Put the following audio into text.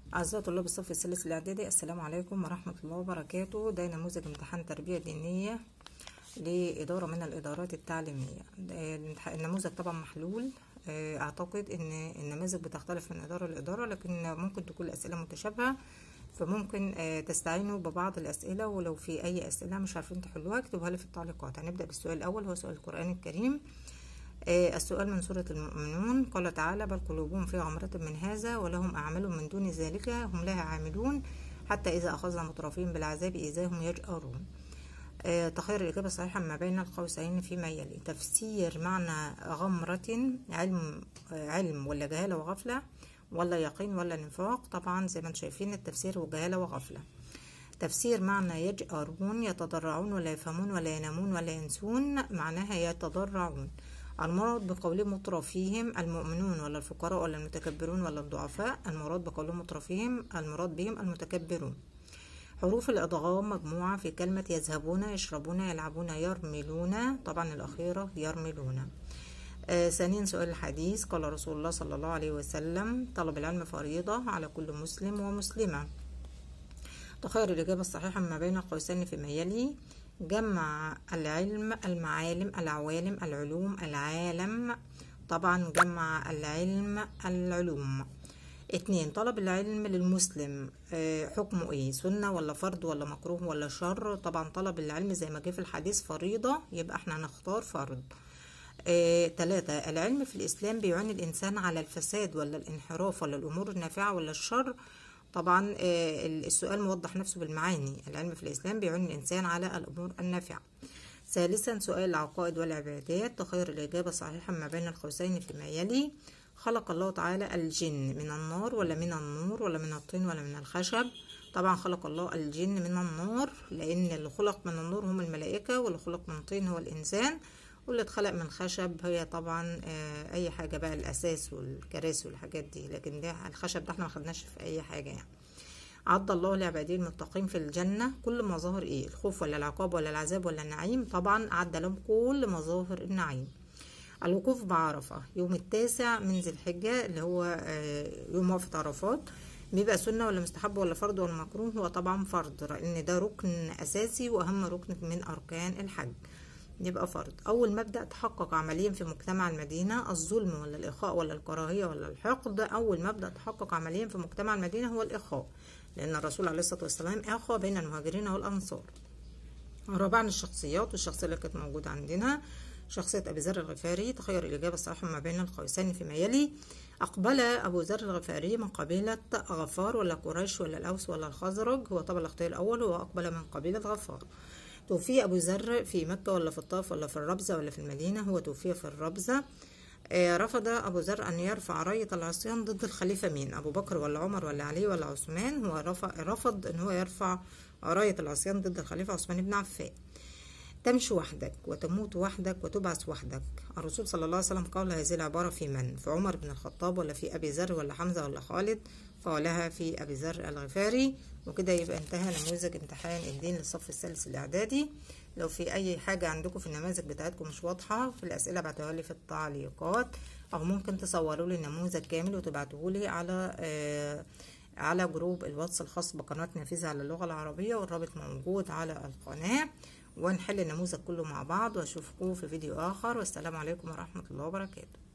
أعزائي طلاب الصف الثالث الإعدادي السلام عليكم ورحمة الله وبركاته ده نموذج امتحان تربية دينية لإدارة من الإدارات التعليمية ده الامتح- النموذج طبعا محلول آه، أعتقد إن النماذج بتختلف من إدارة لإدارة لكن ممكن تكون الأسئلة متشابهة فممكن آه، تستعينوا ببعض الأسئلة ولو في أي أسئلة مش عارفين تحلوها اكتبوها لي في التعليقات هنبدأ بالسؤال الأول هو سؤال القرآن الكريم آه، السؤال من سورة المؤمنون قال تعالى بل قلوبهم في غمرة من هذا ولهم أعمال من دون ذلك هم لها عاملون حتى إذا أخذنا مترفين بالعذاب إذا هم يجأرون آه، تخير الإجابة الصحيحة ما بين القوسين فيما يلي تفسير معنى غمرة علم آه، علم ولا جهالة وغفلة ولا يقين ولا نفاق طبعا زي ما انتم شايفين التفسير وجهالة وغفلة تفسير معنى يجأرون يتضرعون ولا يفهمون ولا ينامون ولا ينسون معناها يتضرعون المراد بقول مترفيهم المؤمنون ولا الفقراء ولا المتكبرون ولا الضعفاء المراد بقول مترفيهم المراد بهم المتكبرون حروف الإدغام مجموعة في كلمة يذهبون يشربون يلعبون يرملون طبعا الأخيرة يرملون آه ثانيا سؤال الحديث قال رسول الله صلى الله عليه وسلم طلب العلم فريضة على كل مسلم ومسلمة تخير الإجابة الصحيحة ما بين القوسين فيما يلي جمع العلم المعالم العوالم العلوم العالم طبعا جمع العلم العلوم اتنين طلب العلم للمسلم آه، حكمه ايه سنة ولا فرض ولا مكروه ولا شر طبعا طلب العلم زي ما جه في الحديث فريضة يبقى احنا هنختار فرض آه، تلاتة العلم في الإسلام بيعين الإنسان على الفساد ولا الانحراف ولا الأمور النافعة ولا الشر طبعا آه، السؤال موضح نفسه بالمعاني العلم في الإسلام بيعين الإنسان على الأمور النافعة ثالثا سؤال العقائد والعبادات تخير الإجابة صحيحا ما بين القوسين فيما يلي خلق الله تعالى الجن من النار ولا من النور ولا من الطين ولا من الخشب طبعا خلق الله الجن من النار لأن اللي خلق من النور هم الملائكة واللي خلق من طين هو الإنسان واللي اتخلق من خشب هي طبعا آه، أي حاجة بقى الأساس والكراسي والحاجات دي لكن ده الخشب ده احنا ما خدناش في أي حاجة يعني عد الله لعباده المتقين في الجنة كل مظاهر ايه الخوف ولا العقاب ولا العذاب ولا النعيم طبعا عد لهم كل مظاهر النعيم الوقوف بعرفة يوم التاسع من ذي الحجة اللي هو آه، يوم وقفة عرفات بيبقى سنة ولا مستحب ولا فرض ولا مكروه هو طبعا فرض لأن ده ركن أساسي وأهم ركن من أركان الحج يبقى فرض أول مبدأ تحقق عمليا في مجتمع المدينة الظلم ولا الإخاء ولا الكراهية ولا الحقد أول مبدأ تحقق عمليا في مجتمع المدينة هو الإخاء لأن الرسول عليه الصلاة والسلام أخى بين المهاجرين والأنصار رابعا الشخصيات والشخصية اللي كانت موجودة عندنا شخصية أبي ذر الغفاري تخير الإجابة الصحيحة ما بين القوسين فيما يلي أقبل أبو ذر الغفاري من قبيلة غفار ولا قريش ولا الأوس ولا الخزرج هو طبعا الاختيار الأول هو أقبل من قبيلة غفار توفي أبو ذر في مكة ولا في الطائف ولا في الربزة ولا في المدينة هو توفي في الربزة آه، رفض أبو ذر أن يرفع راية العصيان ضد الخليفة مين أبو بكر ولا عمر ولا علي ولا عثمان هو رفض, رفض أن هو يرفع راية العصيان ضد الخليفة عثمان بن عفان تمشي وحدك وتموت وحدك وتبعث وحدك الرسول صلى الله عليه وسلم قال هذه العبارة في من في عمر بن الخطاب ولا في أبي ذر ولا حمزة ولا خالد قالها في أبي ذر الغفاري وكده يبقى انتهى نموذج امتحان الدين للصف الثالث الإعدادي لو في أي حاجة عندكم في النماذج بتاعتكم مش واضحة في الأسئلة بعتوها لي في التعليقات أو ممكن تصوروا لي النموذج كامل وتبعتوه لي على آه على جروب الواتس الخاص بقناة نافذة على اللغة العربية والرابط موجود على القناة ونحل النموذج كله مع بعض واشوفكم في فيديو آخر والسلام عليكم ورحمة الله وبركاته